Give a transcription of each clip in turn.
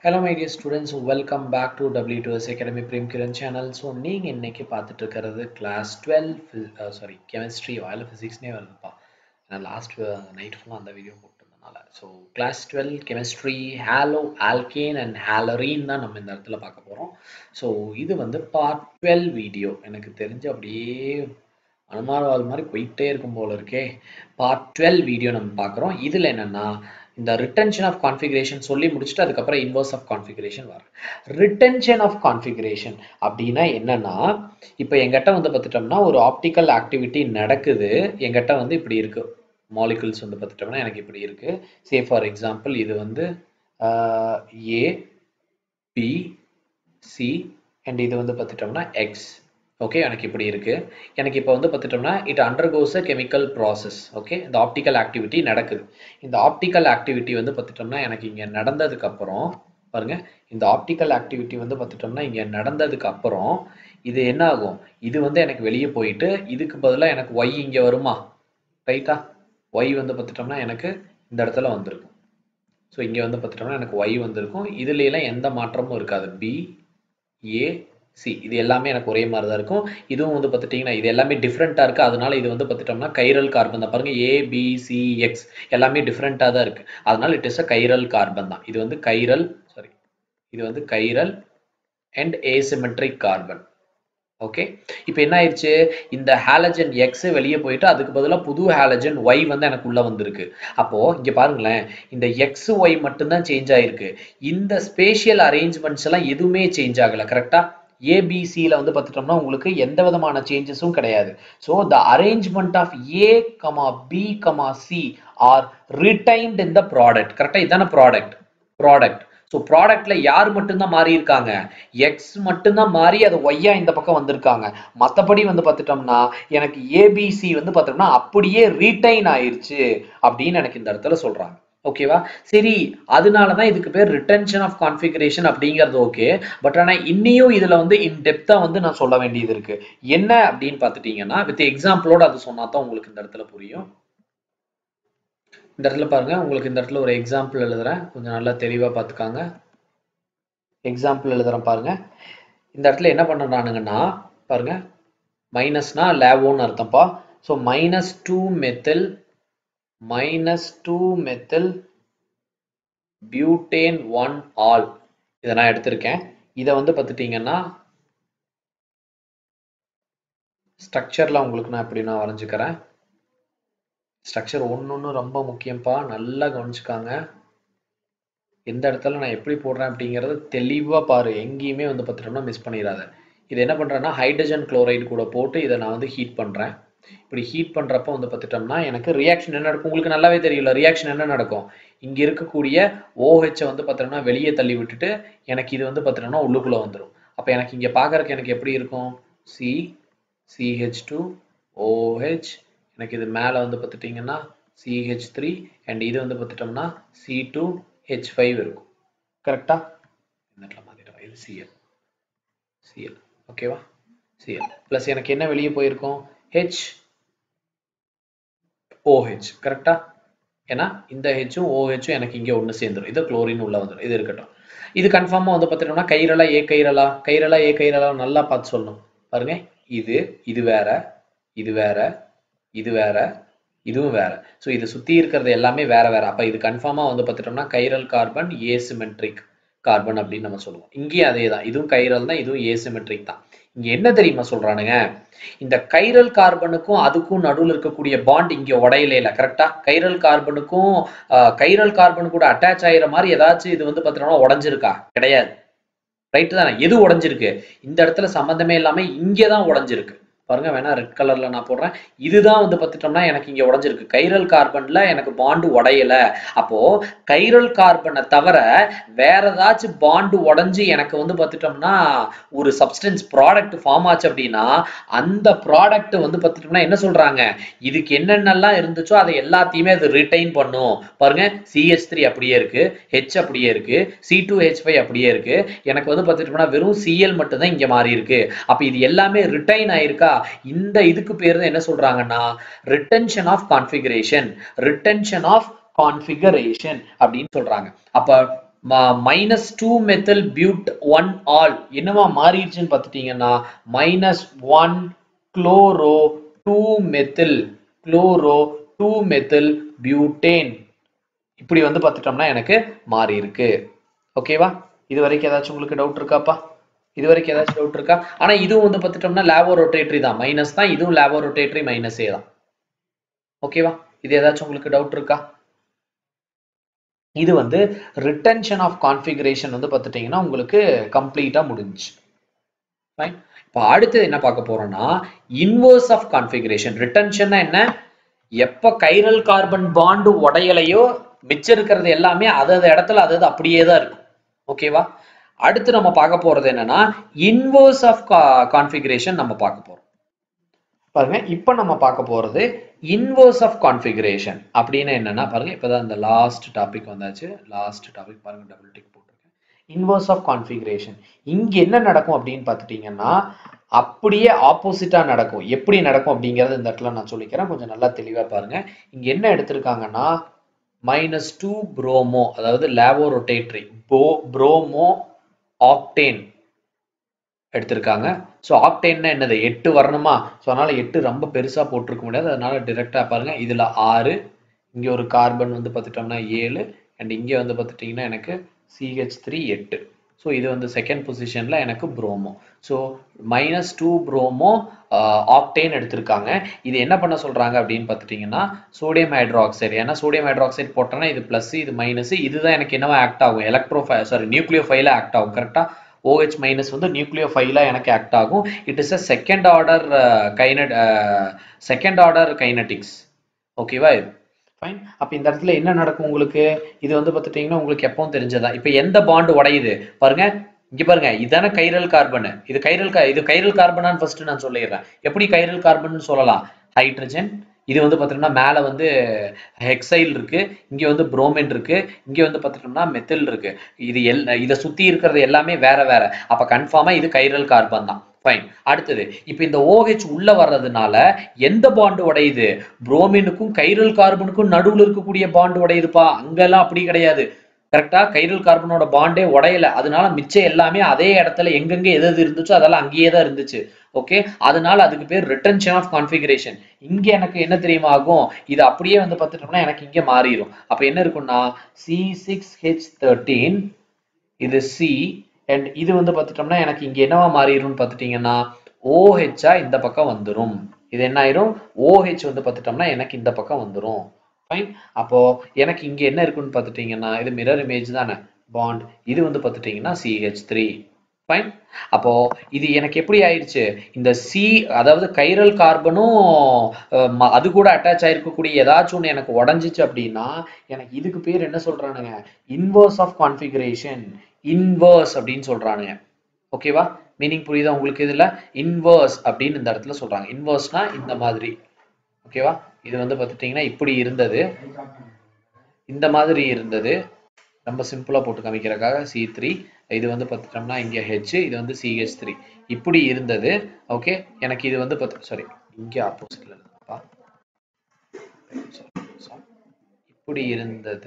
hello my dear students welcome back to W two S academy Prem Kiran channel so நீங்கள் இன்னைக்கு பார்த்துட்டு இருக்கிறது கிளாஸ் டுவெல் சாரி கெமிஸ்ட்ரி ஆயில் ஃபிசிக்ஸ்னே வருதுப்பா நான் லாஸ்ட் நைட் ஃபுல்லாக அந்த வீடியோ போட்டிருந்தனால so class twelve chemistry haloalkane and haloarene தான் நம்ம இந்த இடத்துல பார்க்க போகிறோம் ஸோ இது வந்து பார்ட் டுவெல் வீடியோ எனக்கு தெரிஞ்சு அப்படியே அனுமானவால் மாதிரி போயிட்டே இருக்கும் போல இருக்கே பார்ட் டுவெல் வீடியோ நம்ம பார்க்குறோம் இதில் என்னென்னா இந்த ரிட்டன்ஷன் ஆஃப் கான்ஃபிகரேஷன் சொல்லி முடிச்சுட்டு அதுக்கப்புறம் இன்வர்ஸ் ஆஃப் கான்ஃபிகரேஷன் வரும் ரிட்டன்ஷன் ஆஃப் கான்ஃபிகரேஷன் அப்படின்னா என்னன்னா இப்போ எங்கிட்ட வந்து பார்த்துட்டோம்னா ஒரு ஆப்டிக்கல் ஆக்டிவிட்டி நடக்குது எங்கிட்ட வந்து இப்படி இருக்கு மாலிகுல்ஸ் வந்து பார்த்துட்டோம்னா எனக்கு இப்படி இருக்கு சே ஃபார் எக்ஸாம்பிள் இது வந்து ஏ பி சி அண்ட் இது வந்து பார்த்துட்டோம்னா எக்ஸ் ஓகே எனக்கு இப்படி இருக்கு எனக்கு இப்போ வந்து பார்த்துட்டோம்னா it undergoes a chemical process okay இந்த ஆப்டிக்கல் ஆக்டிவிட்டி நடக்குது இந்த ஆப்டிக்கல் ஆக்டிவிட்டி வந்து பார்த்துட்டோம்னா எனக்கு இங்கே நடந்ததுக்கு அப்புறம் பாருங்க இந்த ஆப்டிக்கல் ஆக்டிவிட்டி வந்து பார்த்துட்டோம்னா இங்கே நடந்ததுக்கு அப்புறம் இது என்ன ஆகும் இது வந்து எனக்கு வெளியே போயிட்டு இதுக்கு பதிலாக எனக்கு ஒய் இங்கே வருமா ரைட்டா ஒய் வந்து பார்த்துட்டோம்னா எனக்கு இந்த இடத்துல வந்திருக்கும் ஸோ இங்கே வந்து பார்த்துட்டோம்னா எனக்கு ஒய் வந்திருக்கும் இதுல எந்த மாற்றமும் இருக்காது பி ஏ சி இது எல்லாமே எனக்கு ஒரே மாதிரி தான் இருக்கும் இதுவும் வந்து பார்த்துட்டிங்கன்னா இது எல்லாமே டிஃப்ரெண்ட்டாக இருக்குது அதனால இது வந்து பார்த்துட்டோம்னா கைரல் கார்பன் தான் பாருங்கள் ஏ பி சி எக்ஸ் எல்லாமே டிஃப்ரெண்ட்டாக தான் இருக்குது அதனால it is a chiral carbon தான் இது வந்து கைரல் சாரி இது வந்து chiral and asymmetric carbon okay இப்போ என்ன ஆயிடுச்சு இந்த ஹாலஜன் எக்ஸ் வெளியே போயிட்டு அதுக்கு பதிலாக புது ஹாலஜன் ஒய் வந்து எனக்கு உள்ள வந்திருக்கு அப்போ இங்க பாருங்களேன் இந்த எக்ஸ் ஒய் மட்டும்தான் சேஞ்ச் ஆயிருக்கு இந்த ஸ்பேஷியல் அரேஞ்ச்மெண்ட்ஸ் எல்லாம் எதுவுமே சேஞ்ச் ஆகல கரெக்டா ஏபிசியில் வந்து பார்த்துட்டோம்னா உங்களுக்கு எந்த விதமான சேஞ்சஸும் கிடையாது so the arrangement of A comma B comma C are retained in the product கரெக்டாக இதான ப்ராடக்ட் ப்ராடக்ட் ஸோ ப்ராடக்ட்ல யார் மட்டும்தான் மாறி இருக்காங்க எக்ஸ் மட்டும்தான் மாறி அது ஒய்யா இந்த பக்கம் வந்திருக்காங்க மற்றபடி வந்து பார்த்துட்டோம்னா எனக்கு ஏபிசி வந்து பார்த்தோம்னா அப்படியே ரீட்டைன் ஆயிருச்சு அப்படின்னு எனக்கு இந்த இடத்துல சொல்றாங்க ஓகேவா சரி அதனால தான் இதுக்கு பேர் ரிட்டன்ஷன் ஆஃப் கான்ஃபிகரேஷன் அப்படிங்கிறது ஓகே பட் ஆனால் இன்னியும் இதில் வந்து இன் டெப்த்தாக வந்து நான் சொல்ல வேண்டியது இருக்கு என்ன அப்படின்னு பார்த்துட்டீங்கன்னா வித் எக்ஸாம்பிளோட அது சொன்னா தான் உங்களுக்கு இந்த இடத்துல புரியும் இந்த இடத்துல பாருங்க உங்களுக்கு இந்த இடத்துல ஒரு எக்ஸாம்பிள் எழுதுறேன் கொஞ்சம் நல்லா தெளிவாக பார்த்துக்காங்க எக்ஸாம்பிள் எழுதுறேன் பாருங்க இந்த இடத்துல என்ன பண்ணுறானுங்கன்னா பாருங்க மைனஸ்னா லேவோன்னு அர்த்தம்ப்பா so minus two methyl minus two methyl butane one ol இதை நான் எடுத்திருக்கேன் இதை வந்து பார்த்துட்டீங்கன்னா ஸ்ட்ரக்சரில் உங்களுக்கு நான் எப்படி நான் வரைஞ்சிக்கிறேன் ஸ்ட்ரக்சர் ஒன்று ஒன்று ரொம்ப முக்கியம்ப்பா நல்லா கவனிச்சுக்காங்க எந்த இடத்துல நான் எப்படி போடுறேன் அப்படிங்கிறத தெளிவாக பாரு எங்கேயுமே வந்து பார்த்துட்டோம்னா மிஸ் பண்ணிடாத இது என்ன பண்ணுறேன்னா ஹைட்ரஜன் குளோரைடு கூட போட்டு இதை நான் வந்து ஹீட் பண்ணுறேன் இப்படி ஹீட் பண்ணுறப்ப வந்து பார்த்துட்டோம்னா எனக்கு ரியாக்ஷன் என்ன நடக்கும் உங்களுக்கு நல்லாவே தெரியல ரியாக்ஷன் என்ன நடக்கும் இங்கே இருக்கக்கூடிய ஓஹெச்சை வந்து பார்த்தோம்னா வெளியே தள்ளி விட்டுட்டு எனக்கு இது வந்து பார்த்துட்டோம்னா உள்ளுக்குள்ளே வந்துடும் அப்போ எனக்கு இங்கே பார்க்குறக்கு எனக்கு எப்படி இருக்கும் சி சிஹெச் டூ ஓஹெச் எனக்கு இது மேலே வந்து பார்த்துட்டிங்கன்னா சிஹெச் த்ரீ அண்ட் இது வந்து பார்த்துட்டோம்னா சி டூ ஹெச் ஃபைவ் இருக்கும் கரெக்டா இந்த இடத்துல மாற்றிட்டோம் இது சிஎல் சிஎல் ஓகேவா சிஎல் ப்ளஸ் எனக்கு என்ன வெளியே போயிருக்கும் ஹெச் ஓஹெச் கரெக்டா ஏன்னா இந்த ஹெச்சும் ஓஹெச்சும் எனக்கு இங்கே ஒன்று சேர்ந்துடும் இது குளோரின் உள்ள வந்துடும் இது இருக்கட்டும் இது கன்ஃபார்மாக வந்து பார்த்துட்டோம்னா கைரலா ஏ கைரலா கைரலா ஏ கைரலா நல்லா பார்த்து சொல்லணும் பாருங்க இது இது வேற இது வேற இது வேற இதுவும் வேற ஸோ இது சுற்றி இருக்கிறது எல்லாமே வேற வேற அப்போ இது கன்ஃபார்மாக வந்து பார்த்துட்டோம்னா கைரல் கார்பன் ஏசிமெட்ரிக் கார்பன் அப்படின்னு நம்ம சொல்லுவோம் இங்கேயும் அதே தான் இதுவும் கைரல் தான் இதுவும் ஏசிமெட்ரிக் தான் இங்க என்ன தெரியுமா சொல்றானுங்க இந்த கைரல் கார்பனுக்கும் அதுக்கும் நடுவில் இருக்கக்கூடிய பாண்ட் இங்க உடையில இல்ல கரெக்டா கைரல் கார்பனுக்கும் கைரல் கார்பன் கூட அட்டாச் ஆகிற மாதிரி ஏதாச்சும் இது வந்து பார்த்தீங்கன்னா உடஞ்சிருக்கா கிடையாது ரைட்டு தானே எது உடஞ்சிருக்கு இந்த இடத்துல சம்மந்தமே இல்லாம இங்கே தான் உடஞ்சிருக்கு பாருங்க வேணா ரெட் கலர்ல நான் போடுறேன் இதுதான் வந்து பார்த்துட்டோம்னா எனக்கு இங்க உடஞ்சிருக்கு கைரல் கார்பன்ல எனக்கு பாண்டு உடையல அப்போ கைரல் கார்பனை தவிர வேற ஏதாச்சும் பாண்டு உடஞ்சி எனக்கு வந்து பார்த்துட்டோம்னா ஒரு சப்ஸ்டன்ஸ் ப்ராடக்ட் ஃபார்ம் ஆச்சு அப்படின்னா அந்த ப்ராடக்ட் வந்து பார்த்துட்டோம்னா என்ன சொல்றாங்க இதுக்கு என்னென்னலாம் இருந்துச்சோ அதை எல்லாத்தையுமே அது ரிட்டைன் பண்ணும் பாருங்க சிஹெச் த்ரீ அப்படியே இருக்கு ஹெச் அப்படியே இருக்கு சி டூ ஹெச் ஃபைவ் அப்படியே இருக்கு எனக்கு வந்து பார்த்துட்டோம்னா வெறும் சிஎல் மட்டும் தான் இங்க மாறி இருக்கு அப்ப இது எல்லாமே ரிட்டைன் ஆயிருக்கா இந்த இதுக்கு பேர் தான் என்ன சொல்றாங்கன்னா retention of configuration retention of configuration அப்படின்னு சொல்றாங்க அப்ப minus two methyl but one ol என்னவா மாறிடுச்சுன்னு பார்த்துட்டீங்கன்னா minus one chloro two methyl chloro two methyl butane இப்படி வந்து பார்த்துட்டோம்னா எனக்கு மாறி இருக்கு ஓகேவா இது வரைக்கும் ஏதாச்சும் உங்களுக்கு டவுட் இருக்காப்பா இது வரைக்கும் ஏதாச்சும் டவுட் இருக்கா ஆனா இதுவும் வந்து பார்த்துட்டோம்னா லேபோ ரொட்டேட்டரி தான் மைனஸ் தான் இதுவும் லேபோ ரொட்டேட்டரி மைனஸே தான் ஓகேவா இது ஏதாச்சும் உங்களுக்கு டவுட் இருக்கா இது வந்து ரிட்டன்ஷன் ஆஃப் கான்ஃபிகரேஷன் வந்து பார்த்துட்டீங்கன்னா உங்களுக்கு கம்ப்ளீட்டாக முடிஞ்சுச்சு ஃபைன் இப்போ அடுத்தது என்ன பார்க்க போறோம்னா இன்வர்ஸ் ஆஃப் கான்ஃபிகரேஷன் ரிட்டன்ஷன்னா என்ன எப்போ கைரல் கார்பன் பாண்டு உடையலையோ மிச்சம் இருக்கிறது எல்லாமே அதது இடத்துல அதது அப்படியே தான் இருக்கும் ஓகேவா அடுத்து நம்ம பார்க்க போறது என்னன்னா இன்வர்ஸ் ஆஃப் கான்ஃபிகரேஷன் நம்ம பார்க்க போறோம் பாருங்க இப்போ நம்ம பார்க்க போறது இன்வர்ஸ் ஆஃப் கான்ஃபிகரேஷன் அப்படின்னு என்னன்னா பாருங்க இப்போதான் இந்த லாஸ்ட் டாபிக் வந்தாச்சு லாஸ்ட் டாபிக் பாருங்க டபுள் டிக் போட்டிருக்கேன் இன்வர்ஸ் ஆஃப் கான்ஃபிகரேஷன் இங்க என்ன நடக்கும் அப்படின்னு பார்த்துட்டீங்கன்னா அப்படியே ஆப்போசிட்டா நடக்கும் எப்படி நடக்கும் அப்படிங்கறது இந்த இடத்துல நான் சொல்லிக்கிறேன் கொஞ்சம் நல்லா தெளிவா பாருங்க இங்க என்ன எடுத்திருக்காங்கன்னா மைனஸ் டூ ப்ரோமோ அதாவது லேவோ ரொட்டேட்ரி போ ப்ரோமோ ஆக்டேன் எடுத்திருக்காங்க ஸோ ஆக்டேன்னா என்னது எட்டு வரணுமா ஸோ அதனால எட்டு ரொம்ப பெருசா போட்டிருக்க முடியாது அதனால டிரெக்டா பாருங்க இதுல ஆறு இங்க ஒரு கார்பன் வந்து பார்த்துட்டோம்னா ஏழு அண்ட் இங்கே வந்து பார்த்துட்டிங்கன்னா எனக்கு சிஹெச் த்ரீ எட்டு ஸோ இது வந்து செகண்ட் பொசிஷன்ல எனக்கு bromo so minus two bromo octane எடுத்திருக்காங்க இது என்ன பண்ண சொல்றாங்க அப்படின்னு பார்த்துட்டிங்கன்னா சோடியம் ஹைட்ராக்சைடு ஏன்னா சோடியம் ஹைட்ராக்சைடு போட்டோன்னா இது ப்ளஸ் இது மைனஸ் இதுதான் எனக்கு என்னவா ஆக்ட் ஆகும் electro sorry nucleophile act ஆகும் கரெக்டா OH மைனஸ் வந்து நியூக்ளியோ ஃபைலா எனக்கு ஆக்ட் ஆகும் it is a second order kinetic second order kinetics ஓகேவா இது ஃபைன் அப்போ இந்த இடத்துல என்ன நடக்கும் உங்களுக்கு இது வந்து பார்த்துட்டீங்கன்னா உங்களுக்கு எப்பவும் தெரிஞ்சதா இப்போ எந்த பாண்டு உடையுது பாருங்க இங்க பாருங்க இதானே கைரல் கார்பன் இது கைரல் கா- இது கைரல் கார்பனான்னு ஃபர்ஸ்ட் நான் சொல்லிடுறேன் எப்படி கைரல் கார்பன் சொல்லலாம் ஹைட்ரஜன் இது வந்து பார்த்தீங்கன்னா மேலே வந்து ஹெக்சைல் இருக்கு இங்க வந்து புரோமின் இருக்கு இங்க வந்து பார்த்துட்டோம்னா மெத்தில் இருக்கு இது எல் இதை சுத்தி இருக்கிறது எல்லாமே வேற வேற அப்ப கன்ஃபார்மா இது கைரல் கார்பன் தான் ஃபைன் அடுத்தது இப்போ இந்த OH உள்ள வர்றதுனால எந்த பாண்டு உடையுது புரோமினுக்கும் கைரல் கார்பனுக்கும் நடுவுல இருக்கக்கூடிய பாண்டு உடையுதுப்பா அங்கெல்லாம் அப்படி கிடையாது கரெக்டா கைரல் கார்பனோட பாண்டே உடையல அதனால மிச்சம் எல்லாமே அதே இடத்துல எங்கெங்க எது எது இருந்துச்சோ அதெல்லாம் அங்கேயே தான் இருந்துச்சு ஓகே அதனால அதுக்கு பேர் ரிட்டன்ஷன் ஆஃப் கான்ஃபிகரேஷன் இங்க எனக்கு என்ன தெரியுமா ஆகும் இது அப்படியே வந்து பார்த்துட்டோம்னா எனக்கு இங்க மாறிடும் அப்ப என்ன இருக்கும்னா சி சிக்ஸ் ஹெச் தேர்ட்டீன் இது சி அண்ட் இது வந்து பார்த்துட்டோம்னா எனக்கு இங்க என்னவா மாறிடும்னு பார்த்துட்டீங்கன்னா ஓஹெச்சா இந்த பக்கம் வந்துரும் இது என்ன ஆயிரும் ஓஹெச் வந்து பார்த்துட்டோம்னா எனக்கு இந்த பக்கம் வந்துரும் ஃபைன் அப்போ எனக்கு இங்க என்ன இருக்குன்னு பார்த்துட்டீங்கன்னா இது மிரர் இமேஜ் தானே பாண்ட் இது வந்து பார்த்துட்டீங்கன்னா சிஹெச் த்ரீ ஃபைன் அப்போ இது எனக்கு எப்படி ஆயிடுச்சு இந்த சி அதாவது கைரல் கார்பனும் அஹ், ம- அது கூட அட்டாச் ஆயிருக்கக்கூடிய ஏதாச்சும் ஒன்று எனக்கு உடஞ்சிச்சு அப்படின்னா எனக்கு இதுக்கு பேர் என்ன சொல்றானுங்க இன்வர்ஸ் ஆஃப் கான்ஃபிகரேஷன் இன்வர்ஸ் அப்படின்னு சொல்றானுங்க ஓகேவா மீனிங் புரியுதா உங்களுக்கு இதுல இன்வர்ஸ் அப்படின்னு இந்த இடத்துல சொல்றாங்க இன்வர்ஸ்னா இந்த மாதிரி ஓகேவா இது வந்து பார்த்துட்டீங்கன்னா இப்படி இருந்தது இந்த மாதிரி இருந்தது ரொம்ப சிம்பிளா போட்டு காமிக்கிறதுக்காக சி த்ரீ இது வந்து பார்த்துட்டோம்னா இங்க ஹெச் இது வந்து சிஹெச் த்ரீ இப்படி இருந்தது ஓகே எனக்கு இது வந்து பார்த்து சாரி இங்க ஆப்போசிட்ல இருந்தப்பா இப்படி இருந்தது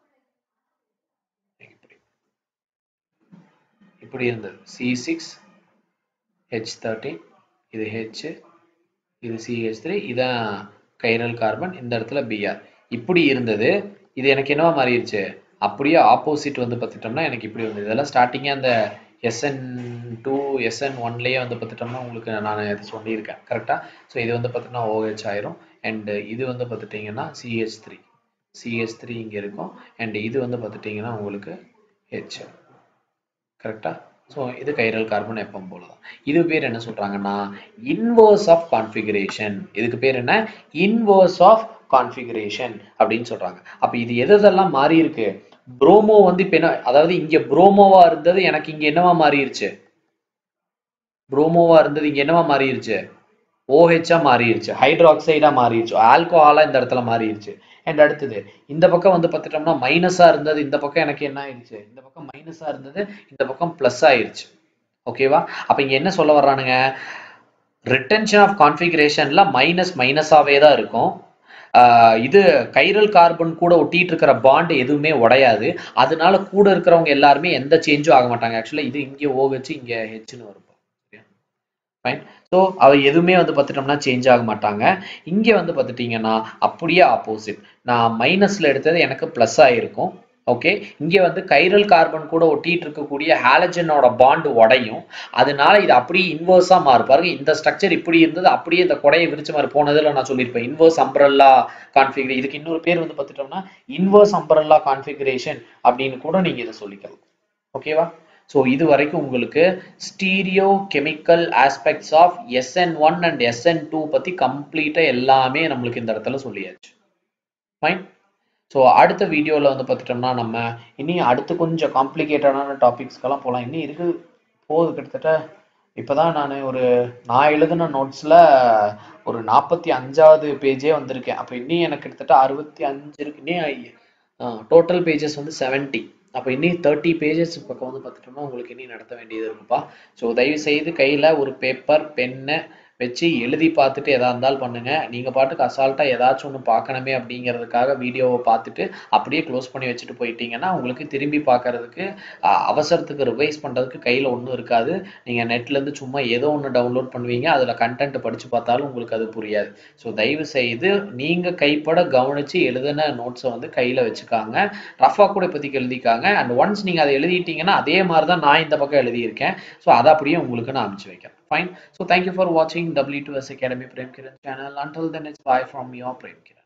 இப்படி இப்படி இருந்தது சி சிக்ஸ் ஹெச் தேர்ட்டீன் இது ஹெச் இது சிஹெச் த்ரீ இதான் கைரல் கார்பன் இந்த இடத்துல பிஆர் இப்படி இருந்தது இது எனக்கு என்னவா மாறிடுச்சு அப்படியே ஆப்போசிட் வந்து பார்த்துட்டோம்னா எனக்கு இப்படி வந்து இதெல்லாம் ஸ்டார்டிங்கே அந்த எஸ்என் டூ எஸ்என் ஒன்லேயே வந்து பார்த்துட்டோம்னா உங்களுக்கு நான் இது சொல்லியிருக்கேன் கரெக்டாக ஸோ இது வந்து பார்த்திங்கன்னா OH ஆயிரும் அண்ட் இது வந்து பார்த்துட்டிங்கன்னா சிஹெச் த்ரீ சிஹெச் த்ரீ இங்கே இருக்கும் அண்ட் இது வந்து பார்த்துட்டிங்கன்னா உங்களுக்கு ஹெச் கரெக்டா ஸோ இது கைரல் கார்பன் எப்பவும் போல தான் இது பேர் என்ன சொல்றாங்கன்னா இன்வர்ஸ் ஆஃப் கான்ஃபிகரேஷன் இதுக்கு பேர் என்ன இன்வர்ஸ் ஆஃப் கான்ஃபிகரேஷன் அப்படின்னு சொல்றாங்க அப்ப இது எது எதெல்லாம் மாறி இருக்கு புரோமோ வந்து இப்ப என்ன அதாவது இங்க புரோமோவா இருந்தது எனக்கு இங்க என்னவா மாறிடுச்சு புரோமோவா இருந்தது இங்க என்னவா மாறிடுச்சு ஓஹெச்சா மாறிடுச்சு ஹைட்ராக்சைடா மாறிடுச்சு ஆல்கோஹாலா இந்த இடத்துல மாறிடுச்சு அண்ட் அடுத்தது இந்த பக்கம் வந்து பார்த்துட்டோம்னா மைனஸா இருந்தது இந்த பக்கம் எனக்கு என்ன ஆயிடுச்சு இந்த பக்கம் மைனஸா இருந்தது இந்த பக்கம் பிளஸ் ஆயிடுச்சு ஓகேவா அப்ப இங்க என்ன சொல்ல வர்றானுங்க ரிட்டன்ஷன் ஆஃப் கான்ஃபிகரேஷன்ல மைனஸ் மைனஸாவே தான் இருக்கும் ஆஹ் இது கைரல் கார்பன் கூட ஒட்டிட்டு இருக்கிற பாண்ட் எதுவுமே உடையாது அதனால கூட இருக்கிறவங்க எல்லாருமே எந்த சேஞ்சும் ஆக மாட்டாங்க ஆக்சுவலா இது இங்கே ஓ வச்சு இங்க ஹெச்னு வரும் ஃபைன் ஸோ அவ எதுவுமே வந்து பார்த்துட்டோம்னா சேஞ்ச் ஆக மாட்டாங்க இங்கே வந்து பார்த்துட்டிங்கன்னா அப்படியே ஆப்போசிட் நான் மைனஸில் எடுத்தது எனக்கு ப்ளஸ் ஆகிருக்கும் ஓகே இங்கே வந்து கைரல் கார்பன் கூட ஒட்டிட்டு இருக்கக்கூடிய ஹாலஜனோட பாண்டு உடையும் அதனால இது அப்படியே இன்வர்ஸாக மாறு பாருங்க இந்த ஸ்ட்ரக்சர் இப்படி இருந்தது அப்படியே இந்த கொடையை விரிச்ச மாதிரி போனதில் நான் சொல்லியிருப்பேன் இன்வர்ஸ் அம்பரல்லா கான்ஃபிகரே இதுக்கு இன்னொரு பேர் வந்து பார்த்துட்டோம்னா இன்வர்ஸ் அம்பரல்லா கான்ஃபிகரேஷன் அப்படின்னு கூட நீங்கள் இதை சொல்லிக்கலாம் ஓகேவா ஸோ இது வரைக்கும் உங்களுக்கு stereo chemical aspects of SN one and SN two பற்றி கம்ப்ளீட்டாக எல்லாமே நம்மளுக்கு இந்த இடத்துல சொல்லியாச்சு ஃபைன் ஸோ அடுத்த வீடியோவில் வந்து பார்த்துட்டோம்னா நம்ம இனி அடுத்து கொஞ்சம் காம்ப்ளிகேட்டடான டாபிக்ஸ்க்கெல்லாம் போகலாம் இன்னும் இருக்கு போகுது கிட்டத்தட்ட இப்போ தான் நான் ஒரு நான் எழுதின நோட்ஸில் ஒரு நாற்பத்தி அஞ்சாவது பேஜே வந்திருக்கேன் அப்போ இன்னும் எனக்கு கிட்டத்தட்ட அறுபத்தி அஞ்சு இருக்கு இன்னும் டோட்டல் பேஜஸ் வந்து செவன்ட்டி அப்போ இன்னும் தேர்ட்டி பேஜஸ் பக்கம் வந்து பார்த்துட்டோம்னா உங்களுக்கு இனி நடத்த வேண்டியது இருக்குப்பா ஸோ தயவு செய்து கையில் ஒரு பேப்பர் பென்னு வச்சு எழுதி பார்த்துட்டு எதா இருந்தாலும் பண்ணுங்க நீங்கள் பாட்டுக்கு அசால்ட்டாக ஏதாச்சும் ஒன்று பார்க்கணுமே அப்படிங்கிறதுக்காக வீடியோவை பார்த்துட்டு அப்படியே க்ளோஸ் பண்ணி வச்சுட்டு போயிட்டீங்கன்னா உங்களுக்கு திரும்பி பார்க்கறதுக்கு அஹ், அவசரத்துக்கு ரிவைஸ் பண்ணுறதுக்கு கையில் ஒன்றும் இருக்காது நீங்கள் நெட்லேருந்து சும்மா ஏதோ ஒன்று டவுன்லோட் பண்ணுவீங்க அதில் கண்டென்ட் படித்து பார்த்தாலும் உங்களுக்கு அது புரியாது ஸோ தயவு செய்து நீங்கள் கைப்பட கவனித்து எழுதின நோட்ஸை வந்து கையில் வச்சுக்காங்க ரஃபாக கூட இப்போதைக்கு எழுதிக்காங்க அண்ட் ஒன்ஸ் நீங்கள் அதை எழுதிட்டீங்கன்னா அதே மாதிரி தான் நான் இந்த பக்கம் எழுதியிருக்கேன் ஸோ அதை அப்படியே உங்களுக்கு நான் அனுப்பிச்சு வைக்கிறேன் ஃபைன் ஸோ தேங்க்யூ ஃபார் வாட்சிங் W two S academy Prem Kiran channel until then it's bye from your Prem Kiran